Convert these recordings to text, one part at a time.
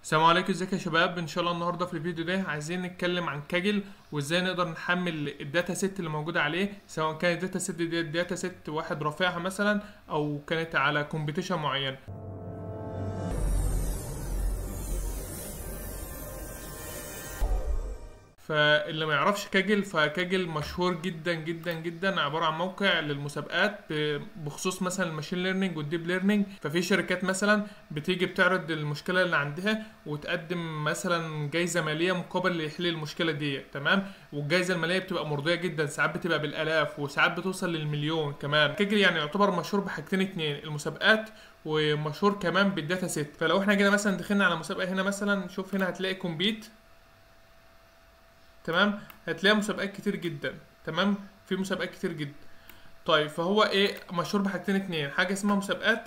السلام عليكم ازيكم يا شباب ان شاء الله النهارده في الفيديو ده عايزين نتكلم عن كاجل وازاي نقدر نحمل الداتا سيت اللي موجوده عليه سواء كانت الداتا سيت دي داتا سيت واحد رافعها مثلا او كانت على كومبيتيشن معين فاللي ما يعرفش كاجل فكاجل مشهور جدا جدا جدا عباره عن موقع للمسابقات ب- بخصوص مثلا الماشين ليرنينج والديب ليرنينج ففي شركات مثلا بتيجي بتعرض المشكله اللي عندها وتقدم مثلا جايزه ماليه مقابل لحل المشكله دي تمام والجايزه الماليه بتبقى مرضيه جدا ساعات بتبقى بالالاف وساعات بتوصل للمليون كمان كاجل يعني يعتبر مشهور بحاجتين اتنين المسابقات ومشهور كمان بالداتا سيت فلو احنا جينا مثلا دخلنا على مسابقه هنا مثلا شوف هنا هتلاقي كومبيت تمام هتلاقي مسابقات كتير جدا تمام في مسابقات كتير جدا طيب فهو ايه مشهور بحاجتين اتنين حاجه اسمها مسابقات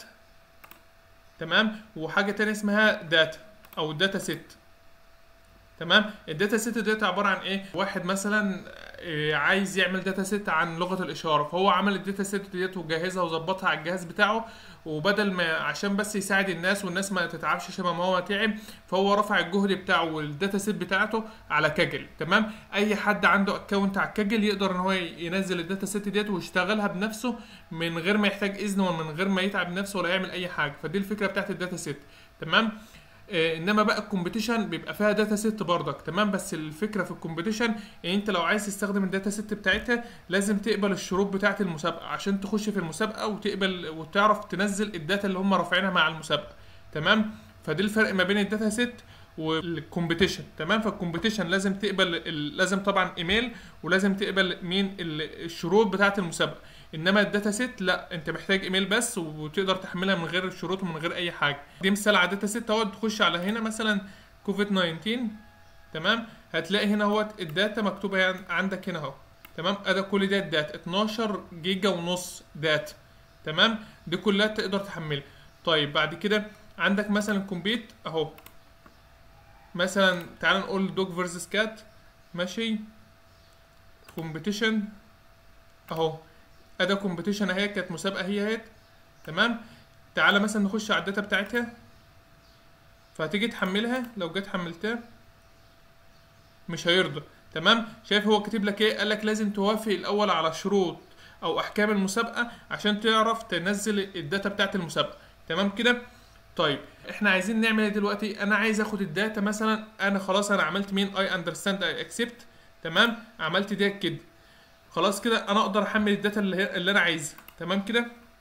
تمام وحاجه تانية اسمها داتا او داتا سيت تمام الداتا سيت ديت عباره عن ايه واحد مثلا إيه، عايز يعمل داتا سيت عن لغه الاشاره فهو عمل الداتا سيت ديت وجهزها وظبطها على الجهاز بتاعه وبدل ما عشان بس يساعد الناس والناس ما تتعبش شبه ما هو تعب فهو رفع الجهد بتاعه والداتا سيت بتاعته على كاجل تمام اي حد عنده اكونت على كاجل يقدر ان هو ينزل الداتا سيت ديت ويشتغلها بنفسه من غير ما يحتاج اذن ومن غير ما يتعب نفسه ولا يعمل اي حاجه فدي الفكره بتاعت الداتا سيت تمام آه، انما بقى الكومبيتيشن بيبقى فيها داتا سيت برضك تمام بس الفكره في الكومبيتيشن ان انت لو عايز تستخدم الداتا سيت بتاعتها لازم تقبل الشروط بتاعه المسابقه عشان تخش في المسابقه وتقبل وتعرف تنزل الداتا اللي هم رافعينها مع المسابقه تمام فدي الفرق ما بين الداتا سيت والكومبيتيشن تمام فالكومبيتيشن لازم تقبل ال- لازم طبعا ايميل ولازم تقبل مين ال- الشروط بتاعه المسابقه انما الداتا سيت لا انت محتاج ايميل بس وتقدر تحملها من غير الشروط ومن غير اي حاجه دي مثال على داتا سيت اهو تخش على هنا مثلا كوفيد 19 تمام هتلاقي هنا اهو الداتا مكتوبه يعني عندك هنا اهو تمام ادي كل ده الداتا 12 جيجا ونص داتا تمام دي كلها تقدر تحملها طيب بعد كده عندك مثلا كومبيت اهو مثلا تعال نقول دوج فيرسس كات ماشي كومبيتيشن اهو ادي كومبيتيشن اهي كانت مسابقه هي اهي تمام تعالى مثلا نخش على الداتا بتاعتها فهتيجي تحملها لو جيت حملتها مش هيرضى تمام شايف هو كاتب لك ايه قال لك لازم توافق الاول على شروط او احكام المسابقه عشان تعرف تنزل الداتا بتاعت المسابقه تمام كده طيب احنا عايزين نعمل ايه دلوقتي انا عايز اخد الداتا مثلا انا خلاص انا عملت مين اي اندرستاند اي اكسبت تمام عملت ده كده خلاص كده انا اقدر احمل الداتا اللي, هي- اللي انا عايزها تمام كده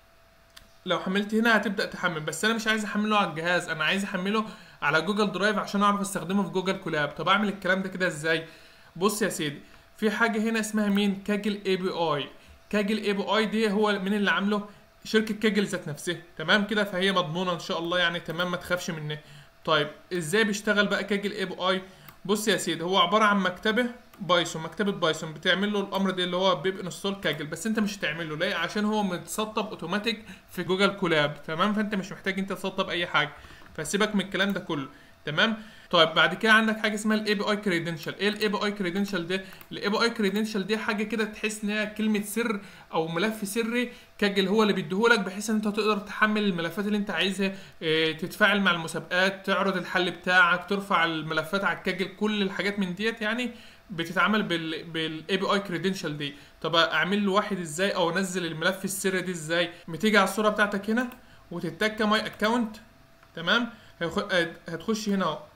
لو حملت هنا هتبدا تحمل بس انا مش عايز احمله على الجهاز انا عايز احمله على جوجل درايف عشان اعرف استخدمه في جوجل كولاب طب اعمل الكلام ده كده ازاي بص يا سيدي في حاجه هنا اسمها مين كاجل اي بي اي كاجل اي بي اي دي هو مين اللي عامله شركه كاجل ذات نفسها تمام كده فهي مضمونه ان شاء الله يعني تمام ما تخافش منها طيب ازاي بيشتغل بقى كاجل اي بي اي بص يا سيدي هو عباره عن مكتبه بايثون مكتبه بايثون بتعمل له الامر ده اللي هو بيب انستول كاجل بس انت مش هتعمل له ليه عشان هو متسطب اوتوماتيك في جوجل كولاب تمام فانت مش محتاج انت تسطب اي حاجه فسيبك من الكلام ده كله تمام طيب بعد كده عندك حاجه اسمها الاي بي اي كريدنشال ايه الاي بي اي كريدنشال ده الاي بي اي كريدنشال دي حاجه كده تحس ان هي كلمه سر او ملف سري كاجل هو اللي بيديهولك بحيث ان انت تقدر تحمل الملفات اللي انت عايزها اه تتفاعل مع المسابقات تعرض الحل بتاعك ترفع الملفات على الكاجل كل الحاجات من ديت يعني بتتعمل بال بالاي بي اي كريدنشال دي طب اعمل له واحد ازاي او انزل الملف السري دي ازاي بتيجي على الصوره بتاعتك هنا وتتك ماي اكونت تمام هيخ- هتخش هنا اهو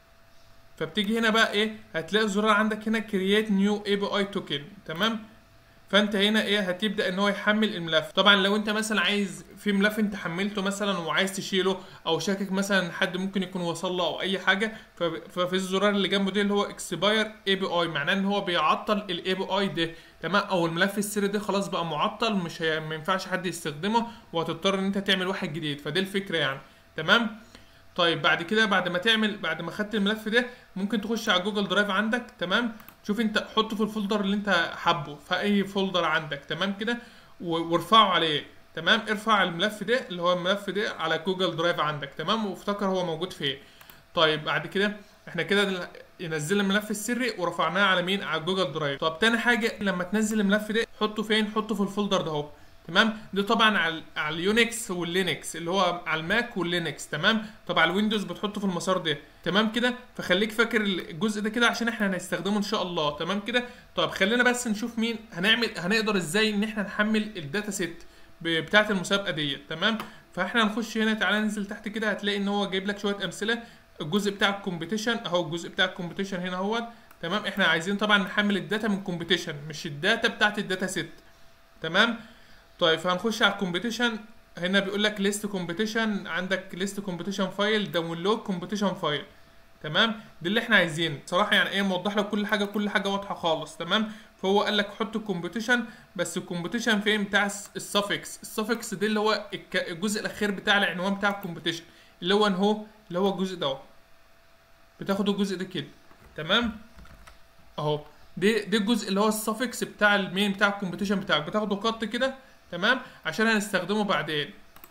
فبتيجي هنا بقى ايه هتلاقي الزرار عندك هنا كرييت نيو اي بي اي توكن تمام فانت هنا ايه هتبدا ان هو يحمل الملف طبعا لو انت مثلا عايز في ملف انت حملته مثلا وعايز تشيله او شاكك مثلا حد ممكن يكون وصل له او اي حاجه ف- ففي الزرار اللي جنبه ده اللي هو اكسباير اي بي اي معناه ان هو بيعطل الاي بي اي ده تمام او الملف السري ده خلاص بقى معطل مش هي... ما ينفعش حد يستخدمه وهتضطر ان انت تعمل واحد جديد فدي الفكره يعني تمام طيب بعد كده بعد ما تعمل بعد ما خدت الملف ده ممكن تخش على جوجل درايف عندك تمام شوف انت حطه في الفولدر اللي انت حابه في اي فولدر عندك تمام كده و- وارفعه عليه تمام ارفع الملف ده اللي هو الملف ده على جوجل درايف عندك تمام وافتكر هو موجود فين طيب بعد كده احنا كده ينزل الملف السري ورفعناه على مين على جوجل درايف طب تاني حاجه لما تنزل الملف ده حطه فين حطه في الفولدر ده اهو تمام ده طبعا على على اليونكس واللينكس اللي هو على الماك واللينكس تمام طب على الويندوز بتحطه في المسار ده تمام كده فخليك فاكر الجزء ده كده عشان احنا هنستخدمه ان شاء الله تمام كده طب خلينا بس نشوف مين هنعمل هنقدر ازاي ان احنا نحمل الداتا سيت ب- بتاعه المسابقه ديت تمام فاحنا هنخش هنا تعالى ننزل تحت كده هتلاقي ان هو جايب لك شويه امثله الجزء بتاع الكومبيتيشن اهو الجزء بتاع الكومبيتيشن هنا اهوت تمام احنا عايزين طبعا نحمل الداتا من كومبيتيشن مش الداتا بتاعت الداتا سيت تمام طيب فهنخش على الكومبيتيشن هنا بيقول لك ليست كومبيتيشن عندك ليست كومبيتيشن فايل داونلود كومبيتيشن فايل تمام دي اللي احنا عايزينه صراحه يعني ايه موضح لك كل حاجه كل حاجه واضحه خالص تمام فهو قال لك حط الكومبيتيشن بس الكومبيتيشن فين بتاع السفكس السفكس ده اللي هو الك- الجزء الاخير بتاع العنوان بتاع الكومبيتيشن اللي هو انهو اللي هو الجزء ده بتاخد الجزء ده كده تمام اهو دي دي الجزء اللي هو السفكس بتاع المين بتاع الكومبيتيشن بتاعك بتاخده قط كده تمام عشان هنستخدمه بعدين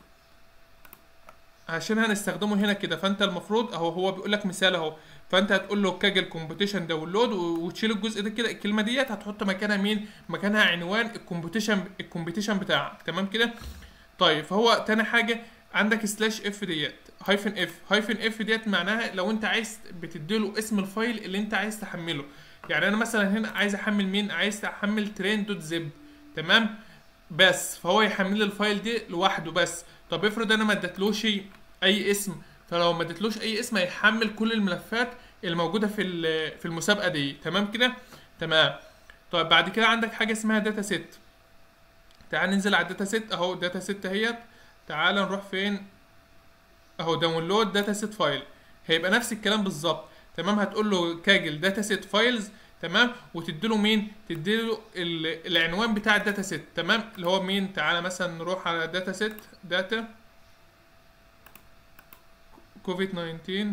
عشان هنستخدمه هنا كده فانت المفروض اهو هو بيقول لك مثال اهو فانت هتقول له كاجل كومبيتيشن داونلود وتشيل الجزء ده كده الكلمه ديت هتحط مكانها مين مكانها عنوان الكومبيتيشن الكومبيتيشن بتاعك تمام كده طيب فهو تاني حاجه عندك سلاش اف ديت هايفن اف هايفن اف ديت معناها لو انت عايز بتديله اسم الفايل اللي انت عايز تحمله يعني انا مثلا هنا عايز احمل مين عايز احمل ترين دوت زب تمام بس فهو يحمل لي الفايل دي لوحده بس طب افرض انا ما اديتلوش اي اسم فلو ما اديتلوش اي اسم هيحمل كل الملفات الموجوده في ال- في المسابقه دي تمام كده تمام طيب بعد كده عندك حاجه اسمها داتا سيت تعال ننزل على الداتا سيت اهو داتا سيت اهيت تعال نروح فين اهو داونلود داتا سيت فايل هيبقى نفس الكلام بالظبط تمام هتقول له كاجل داتا سيت فايلز تمام وتديله مين تديله ال- العنوان بتاع الداتا سيت تمام اللي هو مين تعالى مثلا نروح على داتا سيت داتا كوفيد 19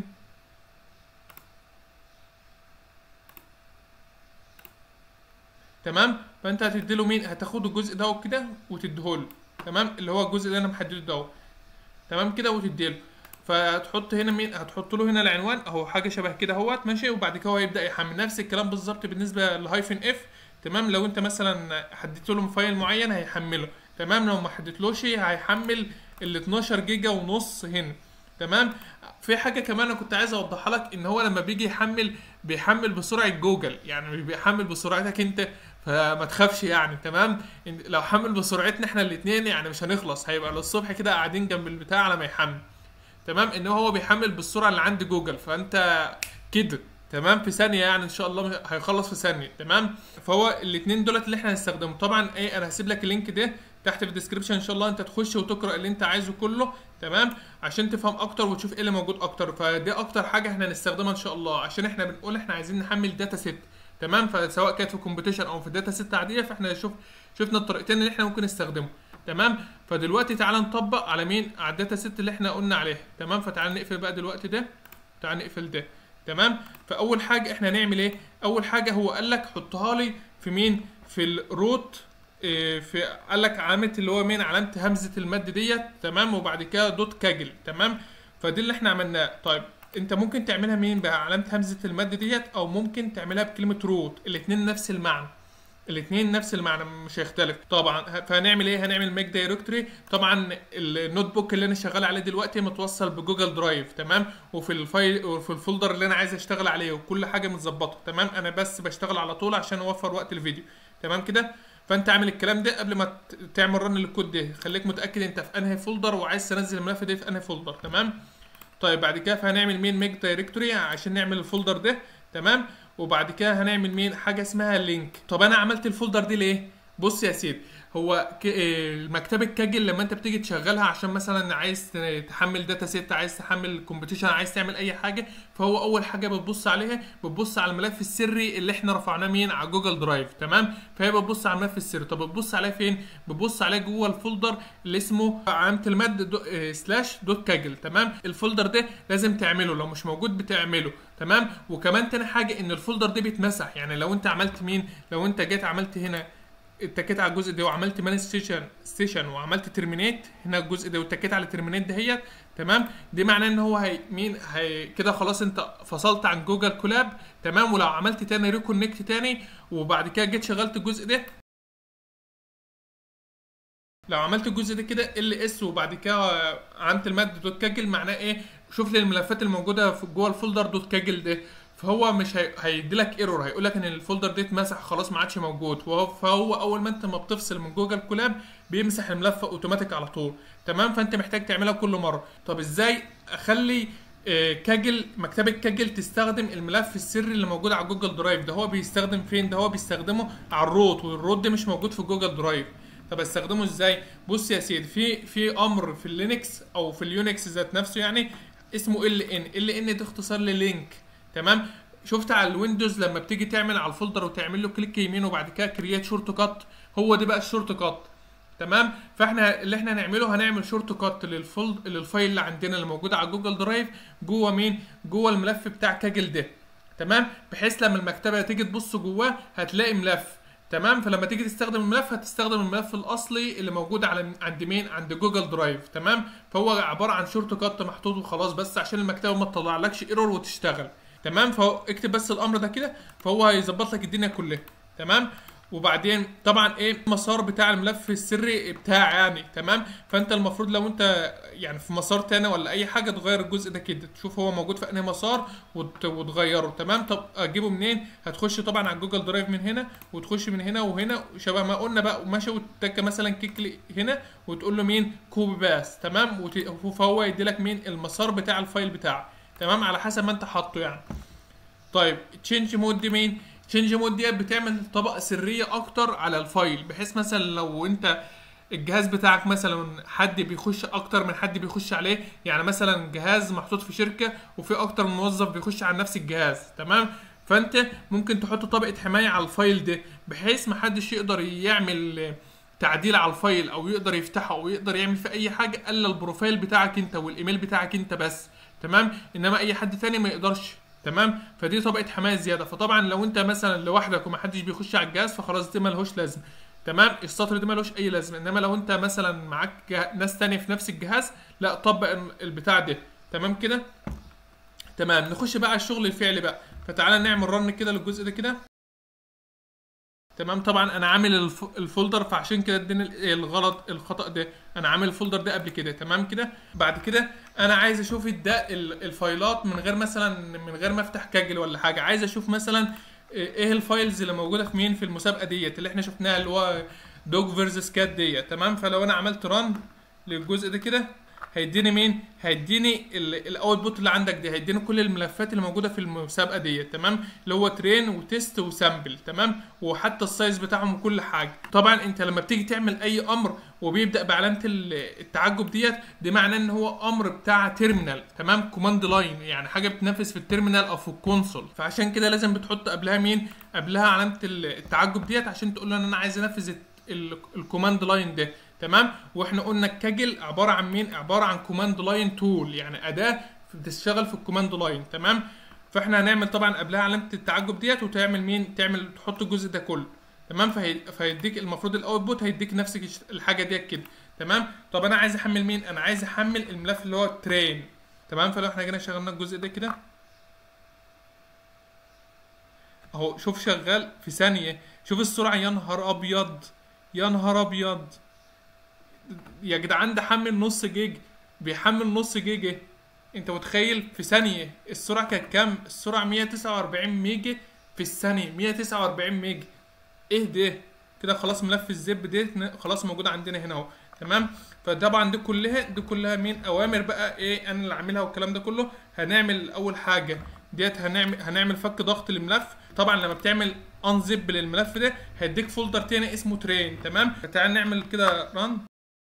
تمام فانت هتديله مين هتاخد الجزء ده كده وتديهوله تمام اللي هو الجزء اللي انا محدده ده تمام كده وتديله فهتحط هنا مين هتحط له هنا العنوان اهو حاجه شبه كده اهوت ماشي وبعد كده هو يبدا يحمل نفس الكلام بالظبط بالنسبه للهايفن اف تمام لو انت مثلا حددت له فايل معين هيحمله تمام لو ما حددتلوش هيحمل ال 12 جيجا ونص هنا تمام في حاجه كمان انا كنت عايز اوضحها لك ان هو لما بيجي يحمل بيحمل بسرعه جوجل يعني مش بيحمل بسرعتك انت فما تخافش يعني تمام إن- لو حمل بسرعتنا احنا الاثنين يعني مش هنخلص هيبقى للصبح كده قاعدين جنب البتاع على ما يحمل تمام ان هو بيحمل بالسرعه اللي عند جوجل فانت كده تمام في ثانيه يعني ان شاء الله هيخلص في ثانيه تمام فهو الاثنين دولت اللي احنا هنستخدمهم طبعا ايه انا هسيب لك اللينك ده تحت في الديسكربشن ان شاء الله انت تخش وتقرا اللي انت عايزه كله تمام عشان تفهم اكتر وتشوف ايه اللي موجود اكتر فدي اكتر حاجه احنا هنستخدمها ان شاء الله عشان احنا بنقول احنا عايزين نحمل داتا سيت تمام فسواء كانت في كومبيتيشن او في داتا سيت عاديه فاحنا شوف شفنا الطريقتين اللي احنا ممكن نستخدمهم تمام فدلوقتي تعالى نطبق على مين على الداتا سيت اللي احنا قلنا عليها تمام فتعالى نقفل بقى دلوقتي ده تعالى نقفل ده تمام فاول حاجه احنا هنعمل ايه اول حاجه هو قال لك حطها لي في مين في الروت إيه، في قال لك علامه اللي هو مين علامه همزه المد ديت تمام وبعد كده دوت كاجل تمام فدي اللي احنا عملناه طيب انت ممكن تعملها مين بقى علامه همزه المد ديت او ممكن تعملها بكلمه روت الاثنين نفس المعنى الاثنين نفس المعنى مش هيختلف طبعا ه- فهنعمل ايه هنعمل ميك دايركتوري طبعا النوت بوك اللي انا شغال عليه دلوقتي متوصل بجوجل درايف تمام وفي الفايل وفي الفولدر اللي انا عايز اشتغل عليه وكل حاجه متظبطه تمام انا بس بشتغل على طول عشان اوفر وقت الفيديو تمام كده فانت اعمل الكلام ده قبل ما ت- تعمل رن للكود ده خليك متاكد انت في انهي فولدر وعايز تنزل الملف ده في انهي فولدر تمام طيب بعد كده فهنعمل مين ميك دايركتوري عشان نعمل الفولدر ده تمام وبعد كده هنعمل مين حاجه اسمها لينك طب انا عملت الفولدر دي ليه بص يا سيدي هو ك... آه، مكتبة كاجل لما انت بتيجي تشغلها عشان مثلا عايز ت- تحمل داتا سيت عايز تحمل كومبيتيشن عايز تعمل اي حاجه فهو اول حاجه بتبص عليها بتبص على الملف السري اللي احنا رفعناه مين على جوجل درايف تمام فهي بتبص على الملف السري طب بتبص عليه فين بتبص عليه جوه الفولدر اللي اسمه علامه المد دو... آه، سلاش دوت كاجل تمام الفولدر ده لازم تعمله لو مش موجود بتعمله تمام وكمان تاني حاجه ان الفولدر ده بيتمسح يعني لو انت عملت مين لو انت جيت عملت هنا اتكيت على الجزء ده وعملت مان ستيشن ستيشن وعملت ترمينيت هنا الجزء ده واتكيت على ترمينيت دهيت تمام دي معناه ان هو هي مين هي كده خلاص انت فصلت عن جوجل كولاب تمام ولو عملت تاني ريكونكت تاني وبعد كده جيت شغلت الجزء ده لو عملت الجزء ده كده ال اس وبعد كده عملت الماد دوت كاجل معناه ايه شوف لي الملفات الموجوده في جوه الفولدر دوت كاجل ده فهو مش هي... هيدي لك ايرور هيقول لك ان الفولدر ده اتمسح خلاص ما عادش موجود فهو, فهو اول ما انت ما بتفصل من جوجل كولاب بيمسح الملف اوتوماتيك على طول تمام فانت محتاج تعملها كل مره طب ازاي اخلي آه، كاجل مكتبة كاجل تستخدم الملف السري اللي موجود على جوجل درايف ده هو بيستخدم فين ده هو بيستخدمه على الروت والروت ده مش موجود في جوجل درايف طب استخدمه ازاي بص يا سيدي في في امر في اللينكس او في اليونكس ذات نفسه يعني اسمه ال ان ال ان ده اختصار للينك تمام شفت على الويندوز لما بتيجي تعمل على الفولدر وتعمل له كليك يمين وبعد كده كريات شورت كات هو ده بقى الشورت كات تمام فاحنا اللي احنا هنعمله هنعمل شورت كات للفولد للفايل اللي عندنا اللي موجود على جوجل درايف جوه مين جوه الملف بتاع كاجل ده تمام بحيث لما المكتبه تيجي تبص جواه هتلاقي ملف تمام فلما تيجي تستخدم الملف هتستخدم الملف الاصلي اللي موجود على عند مين عند جوجل درايف تمام فهو عباره عن شورت كات محطوط وخلاص بس عشان المكتبه ما تطلعلكش ايرور وتشتغل تمام فهو اكتب بس الامر ده كده فهو هيظبط لك الدنيا كلها تمام وبعدين طبعا ايه المسار بتاع الملف السري بتاع يعني تمام فانت المفروض لو انت يعني في مسار تاني ولا اي حاجه تغير الجزء ده كده تشوف هو موجود في انهي مسار وت- وتغيره تمام طب اجيبه منين هتخش طبعا على جوجل درايف من هنا وتخش من هنا وهنا شبه ما قلنا بقى وماشي وتتك مثلا كيك هنا وتقول له مين كوبي باس تمام وت- فهو يدي لك مين المسار بتاع الفايل بتاعك تمام على حسب ما انت حاطه يعني طيب تشينج مود دي مين تشينج مود دي بتعمل طبقه سريه اكتر على الفايل بحيث مثلا لو انت الجهاز بتاعك مثلا حد بيخش اكتر من حد بيخش عليه يعني مثلا جهاز محطوط في شركه وفي اكتر من موظف بيخش على نفس الجهاز تمام فانت ممكن تحط طبقه حمايه على الفايل ده بحيث محدش يقدر يعمل تعديل على الفايل او يقدر يفتحه او يقدر يعمل فيه اي حاجه الا البروفايل بتاعك انت والايميل بتاعك انت بس تمام انما اي حد تاني ما يقدرش تمام فدي طبقه حمايه زياده فطبعا لو انت مثلا لوحدك ومحدش بيخش على الجهاز فخلاص دي ملهوش لازمه تمام السطر ده ملوش اي لازمه انما لو انت مثلا معاك جه- ناس تانية في نفس الجهاز لا طبق الم- البتاع ده تمام كده تمام نخش بقى على الشغل الفعلي بقى فتعالى نعمل رن كده للجزء ده كده تمام طبعا انا عامل الف... الفولدر فعشان كده اداني ال- الغلط الخطا ده انا عامل الفولدر ده قبل كده تمام كده بعد كده انا عايز اشوف الدا ال- الفايلات من غير مثلا من غير ما افتح كاجل ولا حاجه عايز اشوف مثلا ايه الفايلز اللي موجوده في مين في المسابقه ديت اللي احنا شفناها اللي هو دوج فيرسس كات ديت تمام فلو انا عملت ران للجزء ده كده هيديني مين هيديني الاوتبوت اللي عندك دي هيديني كل الملفات اللي موجوده في المسابقه ديت تمام اللي هو ترين وتيست وسامبل تمام وحتى السايز بتاعهم وكل حاجه طبعا انت لما بتيجي تعمل اي امر وبيبدا بعلامه ال- التعجب ديت دي معناه ان هو امر بتاع تيرمينال تمام كوماند لاين يعني حاجه بتنفذ في التيرمينال او في الكونسول فعشان كده لازم بتحط قبلها مين قبلها علامه ال- التعجب ديت عشان تقول له ان انا عايز انفذ الت- ال- الكوماند لاين ده تمام واحنا قلنا الكاجل عباره عن مين عباره عن كوماند لاين تول يعني اداه بتشتغل في الكوماند لاين تمام فاحنا هنعمل طبعا قبلها علامه التعجب ديت وتعمل مين تعمل تحط الجزء ده كله تمام فهي... فهيديك المفروض الاوتبوت هيديك نفس الش- الحاجه ديت كده تمام طب انا عايز احمل مين انا عايز احمل الملف اللي هو ترين تمام فلو احنا جينا شغلنا الجزء ده كده اهو شوف شغال في ثانيه شوف السرعه يا نهار ابيض يا نهار ابيض يا جدعان ده حمل نص جيج بيحمل نص جيجا انت متخيل في ثانيه السرعه كانت كام السرعه 149 ميجا في الثانيه 149 ميجا ايه ده كده خلاص ملف الزب ده خلاص موجود عندنا هنا اهو تمام فطبعا دي كلها دي كلها مين اوامر بقى ايه انا اللي عاملها والكلام ده كله هنعمل اول حاجه ديت هنعمل هنعمل فك ضغط للملف طبعا لما بتعمل انزب للملف ده هيديك فولدر تاني اسمه ترين تمام فتعال نعمل كده ران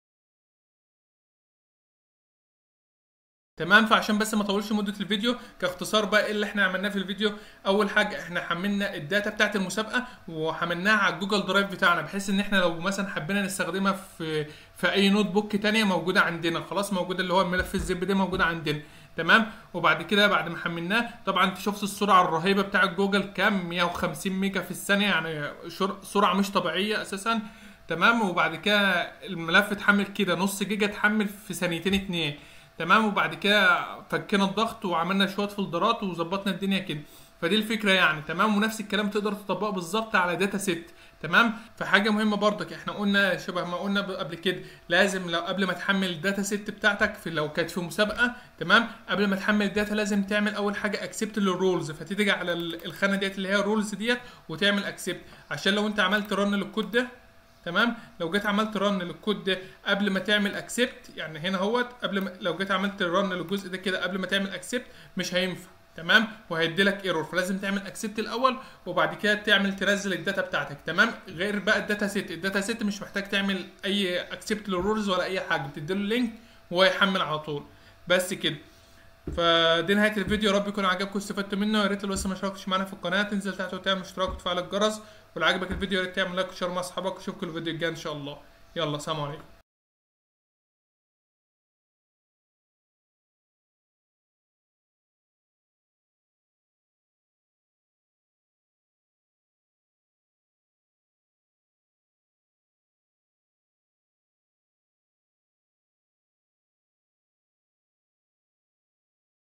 تمام فعشان بس ما اطولش مده الفيديو كاختصار بقى ايه اللي احنا عملناه في الفيديو اول حاجه احنا حملنا الداتا بتاعت المسابقه وحملناها على الجوجل درايف بتاعنا بحيث ان احنا لو مثلا حبينا نستخدمها في في اي نوت بوك تانية موجوده عندنا خلاص موجوده اللي هو الملف الزب ده موجود عندنا تمام وبعد كده بعد ما حملناه طبعا انت شفت السرعه الرهيبه بتاع جوجل كام 150 ميجا في الثانيه يعني شر- سرعه مش طبيعيه اساسا تمام وبعد كده الملف اتحمل كده نص جيجا اتحمل في ثانيتين اتنين تمام وبعد كده فكينا الضغط وعملنا شويه فولدرات وظبطنا الدنيا كده فدي الفكره يعني تمام ونفس الكلام تقدر تطبقه بالظبط على داتا سيت تمام فحاجه مهمه برضك احنا قلنا شبه ما قلنا قبل كده لازم لو قبل ما تحمل الداتا سيت بتاعتك في لو كانت في مسابقه تمام قبل ما تحمل الداتا لازم تعمل اول حاجه اكسبت للرولز فتيجي على ال- الخانه ديت اللي هي الرولز ديت وتعمل اكسبت عشان لو انت عملت رن للكود ده تمام لو جيت عملت رن للكود ده قبل ما تعمل اكسبت يعني هنا اهوت قبل ما لو جيت عملت رن للجزء ده كده قبل ما تعمل اكسبت مش هينفع تمام وهيدي لك ايرور فلازم تعمل اكسبت الاول وبعد كده تعمل تنزل الداتا بتاعتك تمام غير بقى الداتا سيت الداتا سيت مش محتاج تعمل اي اكسبت للرولز ولا اي حاجه بتديله اللينك وهو يحمل على طول بس كده فدي نهايه الفيديو يا رب يكون عجبكم واستفدتوا منه يا ريت لو لسه ما اشتركتش معانا في القناه تنزل تحت وتعمل اشتراك وتفعل الجرس ولو عجبك الفيديو يا ريت تعمل لايك وشير مع اصحابك واشوفكم الفيديو الجاي ان شاء الله يلا سلام عليكم